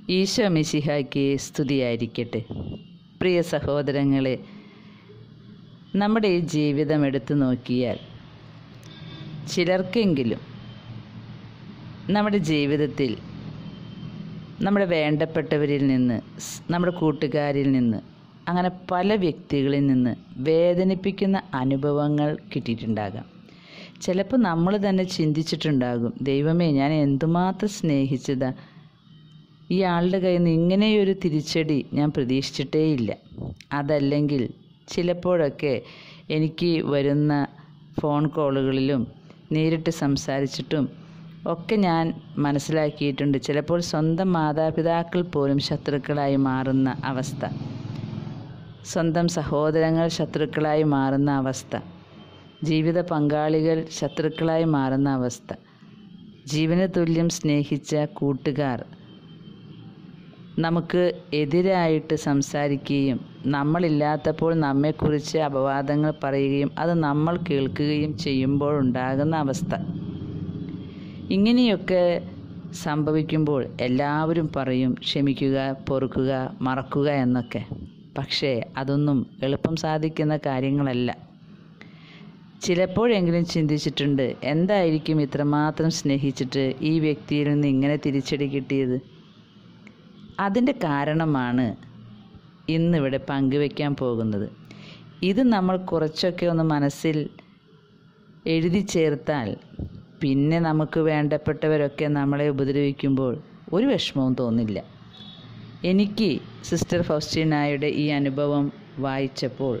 ഈശോ മിശിഹായ്ക്ക് സ്തുതിയായിരിക്കട്ടെ പ്രിയ സഹോദരങ്ങളെ നമ്മുടെ ഈ ജീവിതം എടുത്തു നോക്കിയാൽ ചിലർക്കെങ്കിലും നമ്മുടെ ജീവിതത്തിൽ നമ്മുടെ വേണ്ടപ്പെട്ടവരിൽ നിന്ന് സ് നമ്മുടെ കൂട്ടുകാരിൽ നിന്ന് അങ്ങനെ പല വ്യക്തികളിൽ നിന്ന് വേദനിപ്പിക്കുന്ന അനുഭവങ്ങൾ കിട്ടിയിട്ടുണ്ടാകാം ചിലപ്പോൾ നമ്മൾ തന്നെ ചിന്തിച്ചിട്ടുണ്ടാകും ദൈവമേ ഞാൻ എന്തുമാത്രം സ്നേഹിച്ചതാ ഈ ആളുടെ കയ്യിൽ നിന്ന് ഇങ്ങനെയൊരു തിരിച്ചടി ഞാൻ പ്രതീക്ഷിച്ചിട്ടേയില്ല അതല്ലെങ്കിൽ ചിലപ്പോഴൊക്കെ എനിക്ക് വരുന്ന ഫോൺ കോളുകളിലും നേരിട്ട് സംസാരിച്ചിട്ടും ഒക്കെ ഞാൻ മനസ്സിലാക്കിയിട്ടുണ്ട് ചിലപ്പോൾ സ്വന്തം മാതാപിതാക്കൾ പോലും ശത്രുക്കളായി മാറുന്ന അവസ്ഥ സ്വന്തം സഹോദരങ്ങൾ ശത്രുക്കളായി മാറുന്ന അവസ്ഥ ജീവിത പങ്കാളികൾ ശത്രുക്കളായി മാറുന്ന അവസ്ഥ ജീവന തുല്യം സ്നേഹിച്ച കൂട്ടുകാർ നമുക്ക് എതിരായിട്ട് സംസാരിക്കുകയും നമ്മളില്ലാത്തപ്പോൾ നമ്മെക്കുറിച്ച് അപവാദങ്ങൾ പറയുകയും അത് നമ്മൾ കേൾക്കുകയും ചെയ്യുമ്പോൾ ഉണ്ടാകുന്ന അവസ്ഥ ഇങ്ങനെയൊക്കെ സംഭവിക്കുമ്പോൾ എല്ലാവരും പറയും ക്ഷമിക്കുക പൊറുക്കുക മറക്കുക എന്നൊക്കെ പക്ഷേ അതൊന്നും എളുപ്പം സാധിക്കുന്ന കാര്യങ്ങളല്ല ചിലപ്പോഴെങ്കിലും ചിന്തിച്ചിട്ടുണ്ട് എന്തായിരിക്കും ഇത്രമാത്രം സ്നേഹിച്ചിട്ട് ഈ വ്യക്തിയിൽ നിന്ന് ഇങ്ങനെ തിരിച്ചടി കിട്ടിയത് അതിൻ്റെ കാരണമാണ് ഇന്നിവിടെ പങ്കുവെക്കാൻ പോകുന്നത് ഇത് നമ്മൾ കുറച്ചൊക്കെ ഒന്ന് മനസ്സിൽ എഴുതി ചേർത്താൽ പിന്നെ നമുക്ക് വേണ്ടപ്പെട്ടവരൊക്കെ നമ്മളെ ഉപദ്രവിക്കുമ്പോൾ ഒരു വിഷമവും തോന്നില്ല എനിക്ക് സിസ്റ്റർ ഫൗസ്റ്റീനായുടെ ഈ അനുഭവം വായിച്ചപ്പോൾ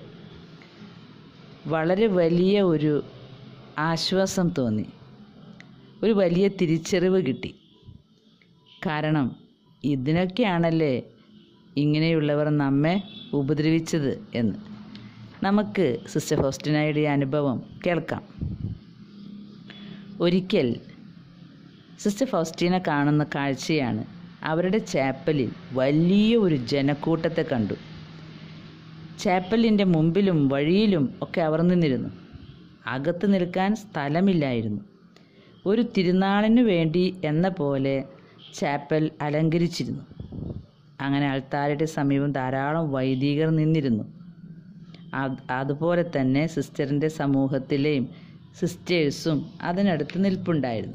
വളരെ വലിയ ഒരു ആശ്വാസം തോന്നി ഒരു വലിയ തിരിച്ചറിവ് കിട്ടി കാരണം ഇതിനൊക്കെയാണല്ലേ ഇങ്ങനെയുള്ളവർ നമ്മെ ഉപദ്രവിച്ചത് എന്ന് നമുക്ക് സിസ്റ്റർ ഫൗസ്റ്റിനായുടെ ഈ അനുഭവം കേൾക്കാം ഒരിക്കൽ സിസ്റ്റർ ഫൗസ്റ്റീന കാണുന്ന കാഴ്ചയാണ് അവരുടെ ചാപ്പലിൽ വലിയ ഒരു ജനക്കൂട്ടത്തെ കണ്ടു ചാപ്പലിൻ്റെ മുമ്പിലും വഴിയിലും ഒക്കെ അവർ നിന്നിരുന്നു അകത്ത് നിൽക്കാൻ സ്ഥലമില്ലായിരുന്നു ഒരു തിരുനാളിനു വേണ്ടി എന്ന പോലെ ചാപ്പൽ അലങ്കരിച്ചിരുന്നു അങ്ങനെ അൾത്താരയുടെ സമീപം ധാരാളം വൈദികർ നിന്നിരുന്നു അതുപോലെ തന്നെ സിസ്റ്ററിൻ്റെ സമൂഹത്തിലെയും സിസ്റ്റേഴ്സും അതിനടുത്ത് നിൽപ്പുണ്ടായിരുന്നു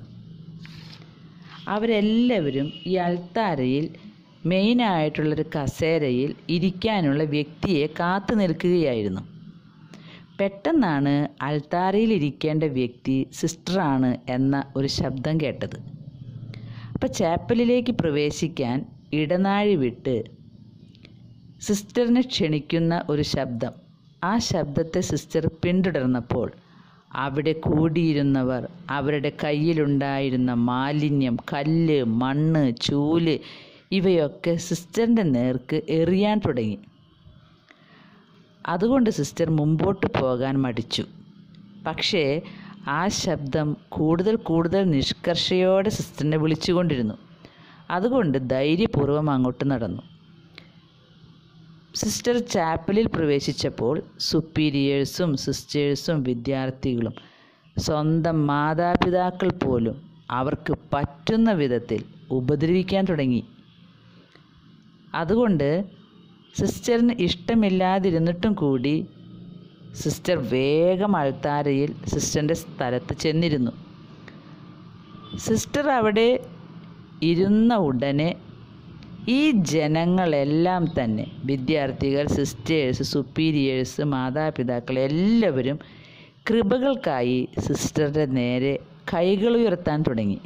അവരെല്ലാവരും ഈ അൾത്താരയിൽ മെയിനായിട്ടുള്ളൊരു കസേരയിൽ ഇരിക്കാനുള്ള വ്യക്തിയെ കാത്തു നിൽക്കുകയായിരുന്നു പെട്ടെന്നാണ് അൾത്താരയിൽ ഇരിക്കേണ്ട വ്യക്തി സിസ്റ്ററാണ് എന്ന ഒരു ശബ്ദം കേട്ടത് അപ്പോൾ ചാപ്പലിലേക്ക് പ്രവേശിക്കാൻ ഇടനാഴി വിട്ട് സിസ്റ്ററിനെ ക്ഷണിക്കുന്ന ഒരു ശബ്ദം ആ ശബ്ദത്തെ സിസ്റ്റർ പിന്തുടർന്നപ്പോൾ അവിടെ കൂടിയിരുന്നവർ അവരുടെ കയ്യിലുണ്ടായിരുന്ന മാലിന്യം കല്ല് മണ്ണ് ചൂല് ഇവയൊക്കെ സിസ്റ്ററിൻ്റെ നേർക്ക് എറിയാൻ തുടങ്ങി അതുകൊണ്ട് സിസ്റ്റർ മുമ്പോട്ട് പോകാൻ മടിച്ചു പക്ഷേ ആ ശബ്ദം കൂടുതൽ കൂടുതൽ നിഷ്കർഷയോടെ സിസ്റ്ററിനെ വിളിച്ചുകൊണ്ടിരുന്നു അതുകൊണ്ട് ധൈര്യപൂർവ്വം അങ്ങോട്ട് നടന്നു സിസ്റ്റർ ചാപ്പലിൽ പ്രവേശിച്ചപ്പോൾ സുപ്പീരിയേഴ്സും സിസ്റ്റേഴ്സും വിദ്യാർത്ഥികളും സ്വന്തം മാതാപിതാക്കൾ പോലും അവർക്ക് പറ്റുന്ന വിധത്തിൽ ഉപദ്രവിക്കാൻ തുടങ്ങി അതുകൊണ്ട് സിസ്റ്ററിന് ഇഷ്ടമില്ലാതിരുന്നിട്ടും കൂടി സിസ്റ്റർ വേഗം അൾത്താരയിൽ സിസ്റ്ററിൻ്റെ സ്ഥലത്ത് ചെന്നിരുന്നു സിസ്റ്റർ അവിടെ ഇരുന്ന ഉടനെ ഈ ജനങ്ങളെല്ലാം തന്നെ വിദ്യാർത്ഥികൾ സിസ്റ്റേഴ്സ് സുപ്പീരിയേഴ്സ് മാതാപിതാക്കൾ എല്ലാവരും കൃപകൾക്കായി സിസ്റ്ററുടെ നേരെ കൈകൾ ഉയർത്താൻ തുടങ്ങി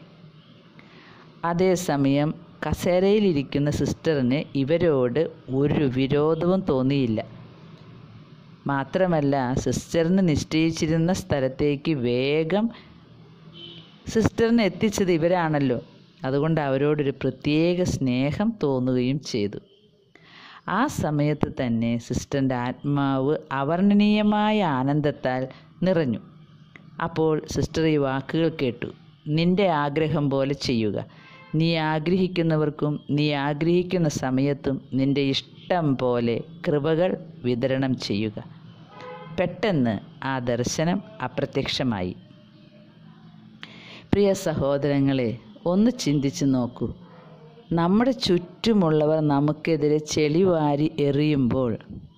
അതേസമയം കസേരയിലിരിക്കുന്ന സിസ്റ്ററിന് ഇവരോട് ഒരു വിരോധവും തോന്നിയില്ല മാത്രമല്ല സിസ്റ്ററിന് നിശ്ചയിച്ചിരുന്ന സ്ഥലത്തേക്ക് വേഗം സിസ്റ്ററിനെ എത്തിച്ചത് ഇവരാണല്ലോ അതുകൊണ്ട് അവരോടൊരു പ്രത്യേക സ്നേഹം തോന്നുകയും ചെയ്തു ആ സമയത്ത് തന്നെ സിസ്റ്ററിൻ്റെ ആത്മാവ് അവർണ്ണനീയമായ ആനന്ദത്താൽ നിറഞ്ഞു അപ്പോൾ സിസ്റ്റർ ഈ വാക്കുകൾ കേട്ടു നിന്റെ ആഗ്രഹം പോലെ ചെയ്യുക നീ ആഗ്രഹിക്കുന്നവർക്കും നീ ആഗ്രഹിക്കുന്ന സമയത്തും നിന്റെ ഇഷ്ടം പോലെ കൃപകൾ വിതരണം ചെയ്യുക പെട്ടെന്ന് ആ ദർശനം അപ്രത്യക്ഷമായി പ്രിയ സഹോദരങ്ങളെ ഒന്ന് ചിന്തിച്ചു നോക്കൂ നമ്മുടെ ചുറ്റുമുള്ളവർ നമുക്കെതിരെ ചെളിവാരി എറിയുമ്പോൾ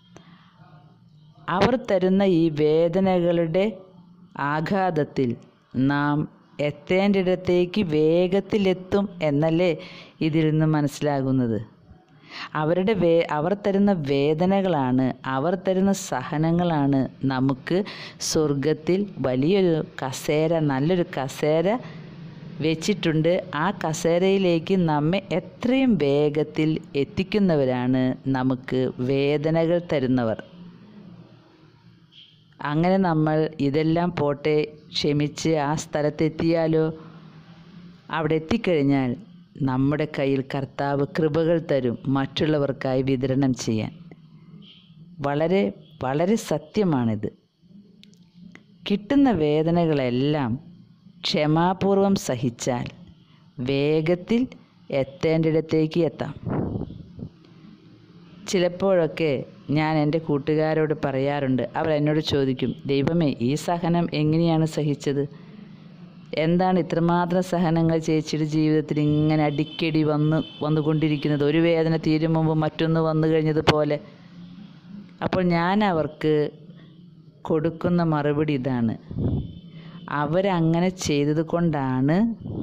അവർ തരുന്ന ഈ വേദനകളുടെ ആഘാതത്തിൽ നാം എത്തേണ്ടിടത്തേക്ക് വേഗത്തിലെത്തും എന്നല്ലേ ഇതിൽ നിന്ന് മനസ്സിലാകുന്നത് അവരുടെ വേ അവർ തരുന്ന വേദനകളാണ് അവർ തരുന്ന സഹനങ്ങളാണ് നമുക്ക് സ്വർഗത്തിൽ വലിയൊരു കസേര നല്ലൊരു കസേര വെച്ചിട്ടുണ്ട് ആ കസേരയിലേക്ക് നമ്മെ എത്രയും വേഗത്തിൽ എത്തിക്കുന്നവരാണ് നമുക്ക് വേദനകൾ തരുന്നവർ അങ്ങനെ നമ്മൾ ഇതെല്ലാം പോട്ടെ ക്ഷമിച്ച് ആ സ്ഥലത്തെത്തിയാലോ അവിടെ എത്തിക്കഴിഞ്ഞാൽ നമ്മുടെ കയ്യിൽ കർത്താവ് കൃപകൾ തരും മറ്റുള്ളവർക്കായി വിതരണം ചെയ്യാൻ വളരെ വളരെ സത്യമാണിത് കിട്ടുന്ന വേദനകളെല്ലാം ക്ഷമാപൂർവം സഹിച്ചാൽ വേഗത്തിൽ എത്തേണ്ടിടത്തേക്ക് എത്താം ചിലപ്പോഴൊക്കെ ഞാൻ എൻ്റെ കൂട്ടുകാരോട് പറയാറുണ്ട് അവർ എന്നോട് ചോദിക്കും ദൈവമേ ഈ സഹനം എങ്ങനെയാണ് സഹിച്ചത് എന്താണ് ഇത്രമാത്രം സഹനങ്ങൾ ചേച്ചിയുടെ ജീവിതത്തിൽ ഇങ്ങനെ അടിക്കടി വന്ന് വന്നുകൊണ്ടിരിക്കുന്നത് ഒരു വേദന തീരും മുമ്പ് മറ്റൊന്ന് വന്നു കഴിഞ്ഞതുപോലെ അപ്പോൾ ഞാൻ അവർക്ക് കൊടുക്കുന്ന മറുപടി ഇതാണ് അവരങ്ങനെ ചെയ്തത് കൊണ്ടാണ്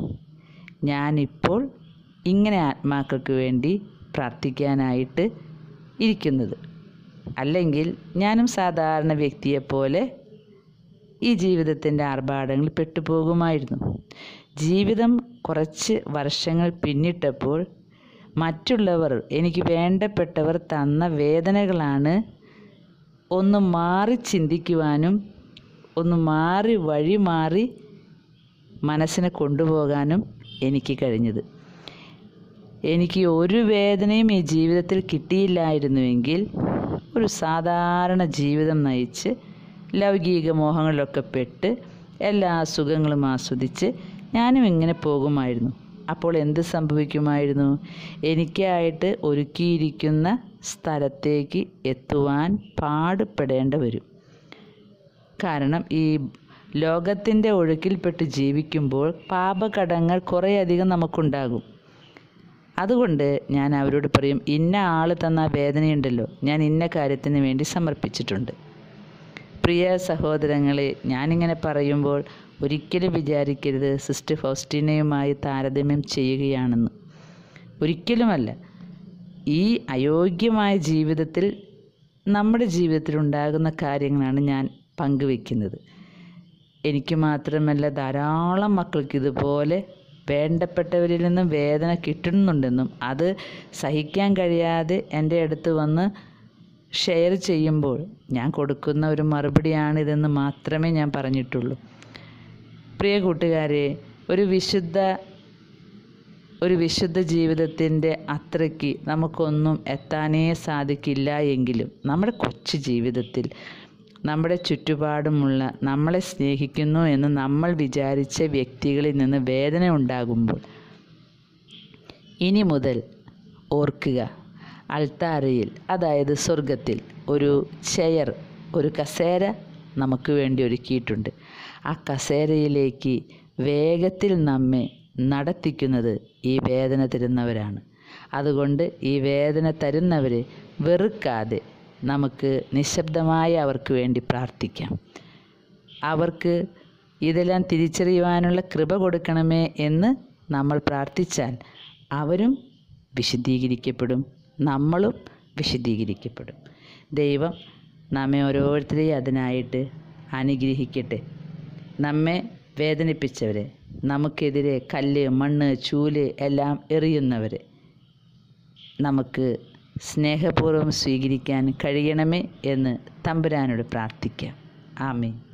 ഞാനിപ്പോൾ ഇങ്ങനെ ആത്മാക്കൾക്ക് വേണ്ടി പ്രാർത്ഥിക്കാനായിട്ട് ഇരിക്കുന്നത് അല്ലെങ്കിൽ ഞാനും സാധാരണ വ്യക്തിയെപ്പോലെ ഈ ജീവിതത്തിൻ്റെ ആർഭാടങ്ങളിൽ പെട്ടുപോകുമായിരുന്നു ജീവിതം കുറച്ച് വർഷങ്ങൾ പിന്നിട്ടപ്പോൾ മറ്റുള്ളവർ എനിക്ക് വേണ്ടപ്പെട്ടവർ തന്ന വേദനകളാണ് ഒന്ന് മാറി ചിന്തിക്കുവാനും ഒന്ന് മാറി വഴി മാറി മനസ്സിനെ കൊണ്ടുപോകാനും എനിക്ക് കഴിഞ്ഞത് എനിക്ക് ഒരു വേദനയും ഈ ജീവിതത്തിൽ കിട്ടിയില്ലായിരുന്നുവെങ്കിൽ ഒരു സാധാരണ ജീവിതം നയിച്ച് ലൗകിക മോഹങ്ങളിലൊക്കെ പെട്ട് എല്ലാ സുഖങ്ങളും ആസ്വദിച്ച് ഞാനും ഇങ്ങനെ പോകുമായിരുന്നു അപ്പോൾ എന്ത് സംഭവിക്കുമായിരുന്നു എനിക്കായിട്ട് ഒരുക്കിയിരിക്കുന്ന സ്ഥലത്തേക്ക് എത്തുവാൻ പാടുപെടേണ്ടി വരും കാരണം ഈ ലോകത്തിൻ്റെ ഒഴുക്കിൽപ്പെട്ട് ജീവിക്കുമ്പോൾ പാപകടങ്ങൾ കുറേയധികം നമുക്കുണ്ടാകും അതുകൊണ്ട് ഞാൻ അവരോട് പറയും ഇന്ന ആൾ തന്ന വേദനയുണ്ടല്ലോ ഞാൻ ഇന്ന കാര്യത്തിന് വേണ്ടി സമർപ്പിച്ചിട്ടുണ്ട് പ്രിയ സഹോദരങ്ങളെ ഞാനിങ്ങനെ പറയുമ്പോൾ ഒരിക്കലും വിചാരിക്കരുത് സിസ്റ്റർ ഫൗസ്റ്റീനയുമായി താരതമ്യം ചെയ്യുകയാണെന്ന് ഒരിക്കലുമല്ല ഈ അയോഗ്യമായ ജീവിതത്തിൽ നമ്മുടെ ജീവിതത്തിൽ ഉണ്ടാകുന്ന കാര്യങ്ങളാണ് ഞാൻ പങ്കുവെക്കുന്നത് എനിക്ക് മാത്രമല്ല ധാരാളം മക്കൾക്ക് ഇതുപോലെ വേണ്ടപ്പെട്ടവരിൽ നിന്നും വേദന കിട്ടുന്നുണ്ടെന്നും അത് സഹിക്കാൻ കഴിയാതെ എൻ്റെ അടുത്ത് വന്ന് ഷെയർ ചെയ്യുമ്പോൾ ഞാൻ കൊടുക്കുന്ന ഒരു മറുപടിയാണിതെന്ന് മാത്രമേ ഞാൻ പറഞ്ഞിട്ടുള്ളൂ പ്രിയ കൂട്ടുകാരെ ഒരു വിശുദ്ധ ഒരു വിശുദ്ധ ജീവിതത്തിൻ്റെ അത്രയ്ക്ക് നമുക്കൊന്നും എത്താനേ സാധിക്കില്ല എങ്കിലും നമ്മുടെ കൊച്ചു ജീവിതത്തിൽ നമ്മുടെ ചുറ്റുപാടുമുള്ള നമ്മളെ സ്നേഹിക്കുന്നു എന്ന് നമ്മൾ വിചാരിച്ച വ്യക്തികളിൽ നിന്ന് വേദന ഉണ്ടാകുമ്പോൾ ഇനി മുതൽ ഓർക്കുക അൾത്താരയിൽ അതായത് സ്വർഗത്തിൽ ഒരു ചെയർ ഒരു കസേര നമുക്ക് വേണ്ടി ഒരുക്കിയിട്ടുണ്ട് ആ കസേരയിലേക്ക് വേഗത്തിൽ നമ്മെ നടത്തിക്കുന്നത് ഈ വേദന തരുന്നവരാണ് അതുകൊണ്ട് ഈ വേദന തരുന്നവരെ വെറുക്കാതെ നമുക്ക് നിശബ്ദമായി അവർക്ക് വേണ്ടി പ്രാർത്ഥിക്കാം അവർക്ക് ഇതെല്ലാം തിരിച്ചറിയുവാനുള്ള കൃപ കൊടുക്കണമേ എന്ന് നമ്മൾ പ്രാർത്ഥിച്ചാൽ അവരും വിശുദ്ധീകരിക്കപ്പെടും നമ്മളും വിശുദ്ധീകരിക്കപ്പെടും ദൈവം നമ്മെ ഓരോരുത്തരെയും അതിനായിട്ട് അനുഗ്രഹിക്കട്ടെ നമ്മെ വേദനിപ്പിച്ചവരെ നമുക്കെതിരെ കല്ല് മണ്ണ് ചൂല് എല്ലാം എറിയുന്നവരെ നമുക്ക് സ്നേഹപൂർവ്വം സ്വീകരിക്കാൻ കഴിയണമേ എന്ന് തമ്പുരാനോട് പ്രാർത്ഥിക്കാം ആമേ